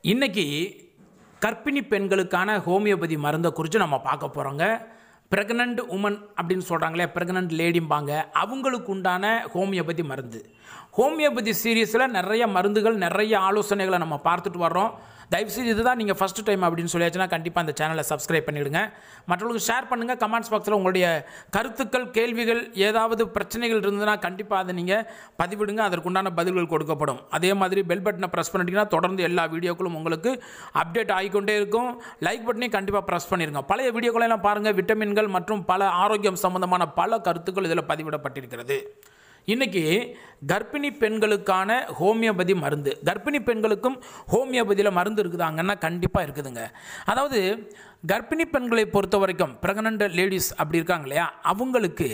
இன்னைக்கு கர்ப்பிணி பெண்களுக்கான ஹோமியோபதி மருந்தை குறித்து நம்ம பார்க்க போகிறோங்க ப்ரெக்னென்ட் உமன் அப்படின்னு சொல்கிறாங்களே ப்ரெக்னென்ட் லேடிம்பாங்க அவங்களுக்கு உண்டான ஹோமியோபதி மருந்து ஹோமியோபதி சீரீஸில் நிறைய மருந்துகள் நிறைய ஆலோசனைகளை நம்ம பார்த்துட்டு வர்றோம் தயவுசெய்து இதுதான் நீங்கள் ஃபஸ்ட் டைம் அப்படின்னு சொல்லியாச்சுன்னா கண்டிப்பாக அந்த சேனலை சப்ஸ்கிரைப் பண்ணிவிடுங்க மற்றவங்களுக்கு ஷேர் பண்ணுங்கள் கமெண்ட்ஸ் பாக்ஸில் உங்களுடைய கருத்துக்கள் கேள்விகள் ஏதாவது பிரச்சனைகள் இருந்ததுன்னா கண்டிப்பாக அதை நீங்கள் பதிவிடுங்க அதற்குண்டான பதில்கள் கொடுக்கப்படும் அதே மாதிரி பெல் பட்டனை ப்ரெஸ் பண்ணிட்டீங்கன்னா தொடர்ந்து எல்லா வீடியோக்களும் உங்களுக்கு அப்டேட் ஆகிக்கொண்டே இருக்கும் லைக் பட்டனையும் கண்டிப்பாக ப்ரெஸ் பண்ணிடுங்க பழைய வீடியோக்களை எல்லாம் பாருங்கள் விட்டமின்கள் மற்றும் பல ஆரோக்கியம் சம்பந்தமான பல கருத்துக்கள் இதில் பதிவிடப்பட்டிருக்கிறது இன்னைக்கு கர்ப்பிணி பெண்களுக்கான ஹோமியோபதி மருந்து கர்ப்பிணி பெண்களுக்கும் ஹோமியோபதியில் மருந்து இருக்குதாங்கன்னா கண்டிப்பாக இருக்குதுங்க அதாவது கர்ப்பிணி பெண்களை பொறுத்த வரைக்கும் ப்ரெக்னென்ட் லேடிஸ் அப்படி இருக்காங்க இல்லையா அவங்களுக்கு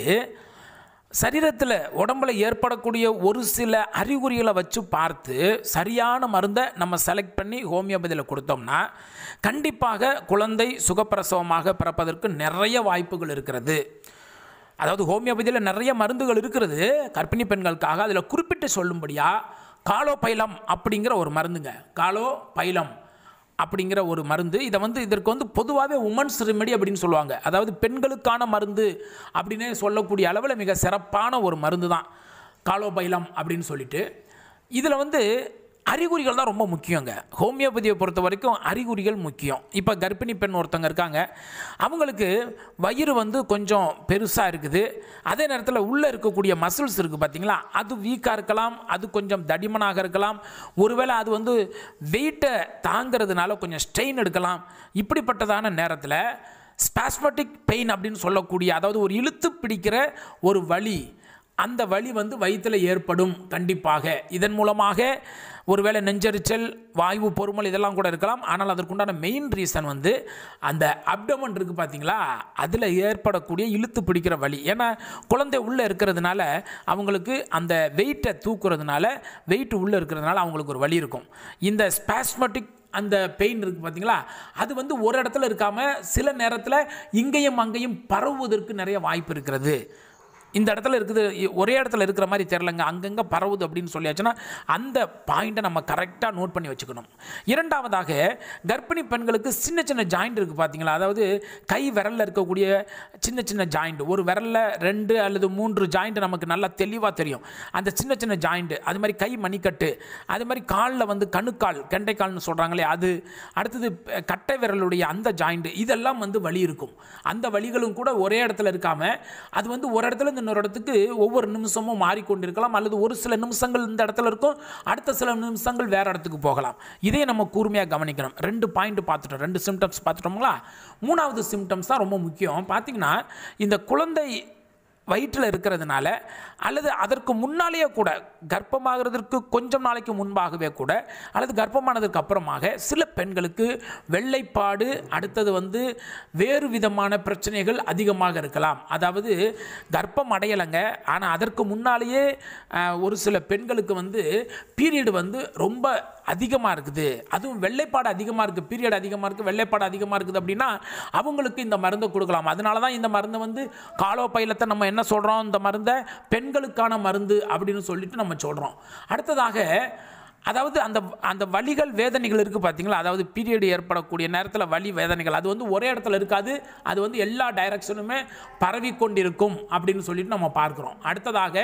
சரீரத்தில் உடம்புல ஏற்படக்கூடிய ஒரு சில அறிகுறிகளை வச்சு பார்த்து சரியான மருந்தை நம்ம செலக்ட் பண்ணி ஹோமியோபதியில் கொடுத்தோம்னா கண்டிப்பாக குழந்தை சுகப்பிரசவமாக பிறப்பதற்கு நிறைய வாய்ப்புகள் இருக்கிறது அதாவது ஹோமியோபதியில் நிறைய மருந்துகள் இருக்கிறது கர்ப்பிணி பெண்களுக்காக அதில் குறிப்பிட்டு சொல்லும்படியாக காலோ பைலம் அப்படிங்கிற ஒரு மருந்துங்க காலோ பைலம் அப்படிங்கிற ஒரு மருந்து இதை வந்து இதற்கு வந்து பொதுவாகவே உமன்ஸ் ரெமெடி அப்படின்னு சொல்லுவாங்க அதாவது பெண்களுக்கான மருந்து அப்படின்னே சொல்லக்கூடிய அளவில் மிக சிறப்பான ஒரு மருந்து தான் காலோபைலம் அப்படின்னு சொல்லிட்டு இதில் வந்து அறிகுறிகள் தான் ரொம்ப முக்கியங்க ஹோமியோபதியை பொறுத்த வரைக்கும் அறிகுறிகள் முக்கியம் இப்போ கர்ப்பிணி பெண் ஒருத்தவங்க இருக்காங்க அவங்களுக்கு வயிறு வந்து கொஞ்சம் பெருசாக இருக்குது அதே நேரத்தில் உள்ளே இருக்கக்கூடிய மசில்ஸ் இருக்குது பார்த்தீங்களா அது வீக்காக இருக்கலாம் அது கொஞ்சம் தடிமனாக இருக்கலாம் ஒருவேளை அது வந்து வெயிட்டை தாங்கிறதுனால கொஞ்சம் ஸ்ட்ரெயின் எடுக்கலாம் இப்படிப்பட்டதான நேரத்தில் ஸ்பாஸ்மட்டிக் பெயின் அப்படின்னு சொல்லக்கூடிய அதாவது ஒரு இழுத்து பிடிக்கிற ஒரு வலி அந்த வலி வந்து வயிற்றில் ஏற்படும் கண்டிப்பாக இதன் மூலமாக ஒருவேளை நெஞ்சரிச்சல் வாயு பொறுமல் இதெல்லாம் கூட இருக்கலாம் ஆனால் அதற்குண்டான மெயின் ரீசன் வந்து அந்த அப்டமன் இருக்குது பார்த்தீங்களா அதில் ஏற்படக்கூடிய இழுத்து பிடிக்கிற வலி ஏன்னா குழந்தை உள்ளே இருக்கிறதுனால அவங்களுக்கு அந்த வெயிட்டை தூக்குறதுனால வெயிட் உள்ளே இருக்கிறதுனால அவங்களுக்கு ஒரு வலி இருக்கும் இந்த ஸ்பாஸ்மட்டிக் அந்த பெயின் இருக்குது பார்த்தீங்களா அது வந்து ஒரு இடத்துல இருக்காமல் சில நேரத்தில் இங்கேயும் அங்கேயும் பரவுவதற்கு நிறைய வாய்ப்பு இருக்கிறது இந்த இடத்துல இருக்குது ஒரே இடத்துல இருக்கிற மாதிரி தெரிலங்க அங்கங்கே பரவுது அப்படின்னு சொல்லியாச்சுன்னா அந்த பாயிண்ட்டை நம்ம கரெக்டாக நோட் பண்ணி வச்சுக்கணும் இரண்டாவதாக கர்ப்பிணி பெண்களுக்கு சின்ன சின்ன ஜாயிண்ட் இருக்குது பார்த்தீங்களா அதாவது கை விரலில் இருக்கக்கூடிய சின்ன சின்ன ஜாயிண்ட் ஒரு விரலில் ரெண்டு அல்லது மூன்று ஜாயிண்ட் நமக்கு நல்லா தெளிவாக தெரியும் அந்த சின்ன சின்ன ஜாயிண்ட் அது மாதிரி கை மணிக்கட்டு அது மாதிரி காலில் வந்து கணுக்கால் கெண்டைக்கால்னு சொல்கிறாங்களே அது அடுத்தது கட்டை விரலுடைய அந்த ஜாயிண்ட் இதெல்லாம் வந்து வலி இருக்கும் அந்த வலிகளும் கூட ஒரே இடத்துல இருக்காமல் அது வந்து ஒரு இடத்துல இன்னொரு இடத்துக்கு ஒவ்வொரு நிமிஷமும் மாறிக்கொண்டிருக்கலாம் அல்லது ஒரு சில நிமிஷங்கள் இந்த இடத்துல இருக்கும் அடுத்த சில நிமிஷங்கள் வேற இடத்துக்கு போகலாம் இதே நம்ம கூர்மையாக கவனிக்கணும் ரெண்டு பாயிண்ட் பார்த்துட்டோம் ரெண்டு சிம்டம்ஸ் பார்த்துட்டோங்களா மூணாவது சிம்டம்ஸ் தான் ரொம்ப முக்கியம் பார்த்தீங்கன்னா இந்த குழந்தை வயிற்றில் இருக்கிறதுனால அல்லது அதற்கு முன்னாலேயே கூட கர்ப்பமாகிறதுக்கு கொஞ்சம் நாளைக்கு முன்பாகவே கூட அல்லது கர்ப்பமானதுக்கு அப்புறமாக சில பெண்களுக்கு வெள்ளைப்பாடு அடுத்தது வந்து வேறு விதமான பிரச்சனைகள் அதிகமாக இருக்கலாம் அதாவது கர்ப்பம் அடையலைங்க ஆனால் அதற்கு முன்னாலேயே ஒரு சில பெண்களுக்கு வந்து பீரியடு வந்து ரொம்ப அதிகமாக இருக்குது அதுவும் வெள்ளைப்பாடு அதிகமாக இருக்குது பீரியட் அதிகமாக இருக்குது வெள்ளைப்பாடு அதிகமாக இருக்குது அப்படின்னா அவங்களுக்கு இந்த மருந்தை கொடுக்கலாம் அதனால தான் இந்த மருந்தை வந்து காலோ பைலத்தை நம்ம என்ன சொல்கிறோம் இந்த மருந்தை பெண்களுக்கான மருந்து அப்படின்னு சொல்லிட்டு நம்ம சொல்கிறோம் அடுத்ததாக அதாவது அந்த அந்த வலிகள் வேதனைகள் இருக்குது பார்த்தீங்களா அதாவது பீரியட் ஏற்படக்கூடிய நேரத்தில் வலி வேதனைகள் அது வந்து ஒரே இடத்துல இருக்காது அது வந்து எல்லா டைரக்ஷனுமே பரவி கொண்டிருக்கும் அப்படின்னு சொல்லிட்டு நம்ம பார்க்குறோம் அடுத்ததாக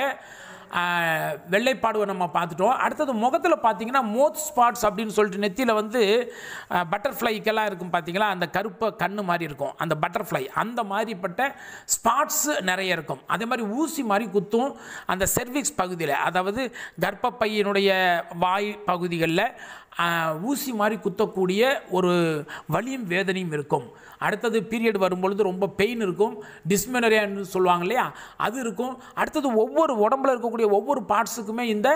வெள்ளைப்பாடுவை நம்ம பார்த்துட்டோம் அடுத்தது முகத்தில் பார்த்தீங்கன்னா மோத் ஸ்பாட்ஸ் அப்படின்னு சொல்லிட்டு நெத்தியில் வந்து பட்டர்ஃப்ளைக்கெல்லாம் இருக்கும் பார்த்தீங்களா அந்த கருப்பை கண்ணு மாதிரி இருக்கும் அந்த பட்டர்ஃப்ளை அந்த மாதிரிப்பட்ட ஸ்பாட்ஸ் நிறைய இருக்கும் அதே மாதிரி ஊசி மாதிரி குத்தும் அந்த செர்விக்ஸ் பகுதியில் அதாவது கர்ப்பப்பையினுடைய வாய் பகுதிகளில் ஊசி மாதிரி குத்தக்கூடிய ஒரு வலியும் வேதனையும் இருக்கும் அடுத்தது பீரியட் வரும்பொழுது ரொம்ப பெயின் இருக்கும் டிஸ்மெனரியான்னு சொல்லுவாங்க இல்லையா அது இருக்கும் அடுத்தது ஒவ்வொரு உடம்புல இருக்கக்கூடிய ஒவ்வொரு பார்ட்ஸுக்குமே இந்த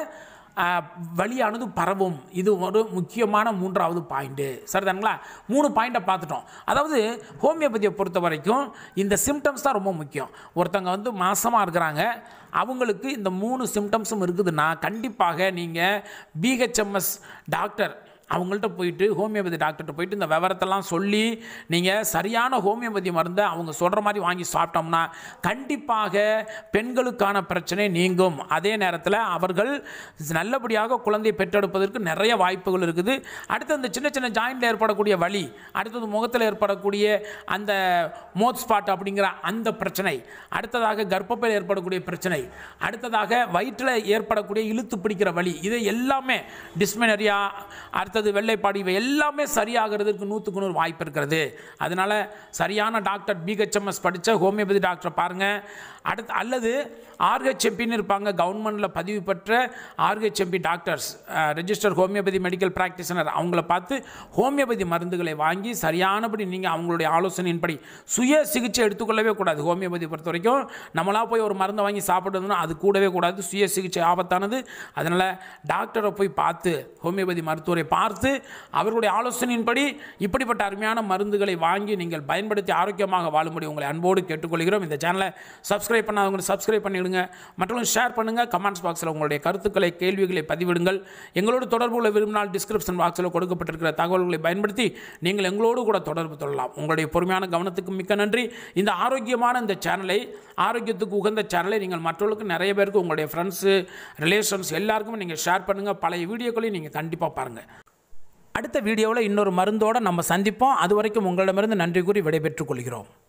வழியானது பரவும் இது ஒரு முக்கியமான மூன்றாவது பாயிண்ட்டு சரிதானுங்களா மூணு பாயிண்ட்டை பார்த்துட்டோம் அதாவது ஹோமியோபதியை பொறுத்த வரைக்கும் இந்த சிம்டம்ஸ் தான் ரொம்ப முக்கியம் ஒருத்தங்க வந்து மாசமாக இருக்கிறாங்க அவங்களுக்கு இந்த மூணு சிம்டம்ஸும் இருக்குதுன்னா கண்டிப்பாக நீங்கள் பிஹெச்எம்எஸ் டாக்டர் அவங்கள்ட்ட போயிட்டு ஹோமியோபதி டாக்டர்கிட்ட போயிட்டு இந்த விவரத்தெல்லாம் சொல்லி நீங்கள் சரியான ஹோமியோபதி மருந்தை அவங்க சொல்கிற மாதிரி வாங்கி சாப்பிட்டோம்னா கண்டிப்பாக பெண்களுக்கான பிரச்சனை நீங்கும் அதே நேரத்தில் அவர்கள் நல்லபடியாக குழந்தையை பெற்றெடுப்பதற்கு நிறைய வாய்ப்புகள் இருக்குது அடுத்து அந்த சின்ன சின்ன ஜாயிண்டில் ஏற்படக்கூடிய வலி அடுத்தது முகத்தில் ஏற்படக்கூடிய அந்த மோத் ஸ்பாட் அப்படிங்கிற அந்த பிரச்சனை அடுத்ததாக கர்ப்பப்பையில் ஏற்படக்கூடிய பிரச்சனை அடுத்ததாக வயிற்றில் ஏற்படக்கூடிய இழுத்து பிடிக்கிற வலி இது எல்லாமே டிஸ்மெனரியா அடுத்தது வெள்ளைப்பாடு இவை எல்லாமே சரியாகிறதுக்கு நூற்றுக்கு நூறு வாய்ப்பு இருக்கிறது அதனால் சரியான டாக்டர் பிஹெச்எம்எஸ் படித்த ஹோமியோபதி டாக்டரை பாருங்கள் அடுத்து அல்லது ஆர்ஹெச்எம்பின்னு இருப்பாங்க கவர்மெண்ட்டில் பதிவு பெற்ற RHMP doctors register homoeopathy medical practitioner அவங்கள பார்த்து ஹோமியோபதி மருந்துகளை வாங்கி சரியானபடி நீங்கள் அவங்களுடைய ஆலோசனையின்படி சுய சிகிச்சை எடுத்துக்கொள்ளவே கூடாது ஹோமியோபதி பொறுத்த வரைக்கும் நம்மளா போய் ஒரு மருந்தை வாங்கி சாப்பிடுறதுன்னா அது கூடவே கூடாது சுய சிகிச்சை ஆபத்தானது அதனால் டாக்டரை போய் பார்த்து ஹோமியோபதி மருத்துவரை பார்த்து அவர்களுடைய ஆலோசனையின்படி இப்படிப்பட்ட அருமையான மருந்துகளை வாங்கி நீங்கள் பயன்படுத்தி ஆரோக்கியமாக வாழும்படி உங்களை அன்போடு கேட்டுக்கொள்கிறோம் இந்த சேனலை சப்ஸ்கிரைப் பண்ணாதவங்க சப்ஸ்கிரைப் பண்ணிவிடுங்க மற்றும் ஷேர் பண்ணுங்கள் கமெண்ட்ஸ் பாக்ஸில் உங்களுடைய கருத்துக்களை கேள்விகளை பதிவிடுங்கள் எங்களோடு தொடர்பு கொள்ள விரும்பினால் டிஸ்கிரிப்ஷன் பாக்ஸில் கொடுக்கப்பட்டிருக்கிற தகவல்களை பயன்படுத்தி நீங்கள் எங்களோடு கூட தொடர்பு கொள்ளலாம் உங்களுடைய பொறுமையான கவனத்துக்கு மிக்க நன்றி இந்த ஆரோக்கியமான இந்த சேனலை ஆரோக்கியத்துக்கு உகந்த சேனலை நீங்கள் மற்றவர்களுக்கு நிறைய பேருக்கு உங்களுடைய ஃப்ரெண்ட்ஸு ரிலேஷன்ஸ் எல்லாருக்குமே நீங்கள் ஷேர் பண்ணுங்கள் பழைய வீடியோக்களையும் நீங்கள் கண்டிப்பாக பாருங்கள் அடுத்த வீடியோவில் இன்னொரு மருந்தோடு நம்ம சந்திப்போம் அது வரைக்கும் உங்களிடமிருந்து நன்றி கூறி விடைபெற்றுக் கொள்கிறோம்